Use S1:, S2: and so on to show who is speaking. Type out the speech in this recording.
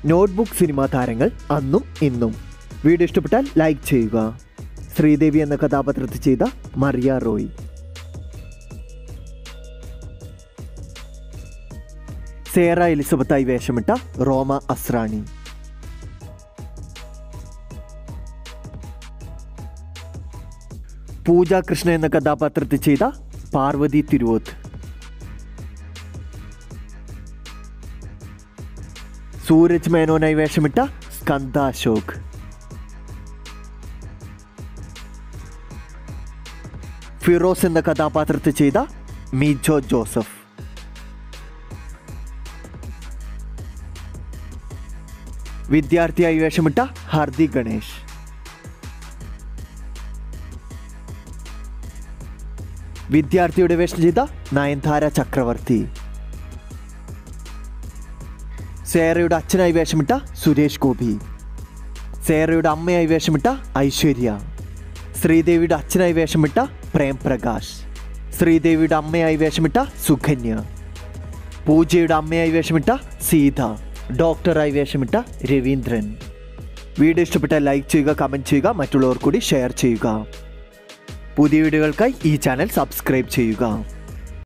S1: notebook cinema താരങ്ങൾ അന്നും ഇന്നും വീഡിയോ ഇഷ്ടപ്പെട്ടാൽ ലൈക്ക് ചെയ്യുക ശ്രീദേവി എന്ന കഥാപാത്രത്തിൽ ചെയ്ത മറിയ റോയ് സേറ എലിസബത്തായി വേഷമിട്ട റോമ അസ്രാണി പൂജ കൃഷ്ണ എന്ന കഥാപാത്രത്തിൽ ചെയ്ത പാർവതി തിരുവോത്ത് സൂരജ് മേനോനായി വേഷമിട്ട സ്കന്ദ അശോക് ഫിറോസ് എന്ന കഥാപാത്രത്തിൽ ചെയ്ത മീജോ ജോസഫ് വിദ്യാർത്ഥിയായി വേഷമിട്ട ഹർദി ഗണേഷ് വിദ്യാർത്ഥിയുടെ വേഷം ചെയ്ത നയൻതാര ചക്രവർത്തി സേറയുടെ അച്ഛനായി വേഷമിട്ട സുരേഷ് ഗോപി സേറയുടെ അമ്മയായി വേഷമിട്ട ഐശ്വര്യ ശ്രീദേവിയുടെ അച്ഛനായി വേഷമിട്ട പ്രേം പ്രകാശ് ശ്രീദേവിയുടെ അമ്മയായി വേഷമിട്ട സുകന്യ പൂജയുടെ അമ്മയായി വേഷമിട്ട സീത ഡോക്ടറായി വേഷമിട്ട രവീന്ദ്രൻ വീഡിയോ ഇഷ്ടപ്പെട്ടാൽ ലൈക്ക് ചെയ്യുക കമൻറ്റ് ചെയ്യുക മറ്റുള്ളവർ കൂടി ഷെയർ ചെയ്യുക പുതിയ വീഡിയോകൾക്കായി ഈ ചാനൽ സബ്സ്ക്രൈബ് ചെയ്യുക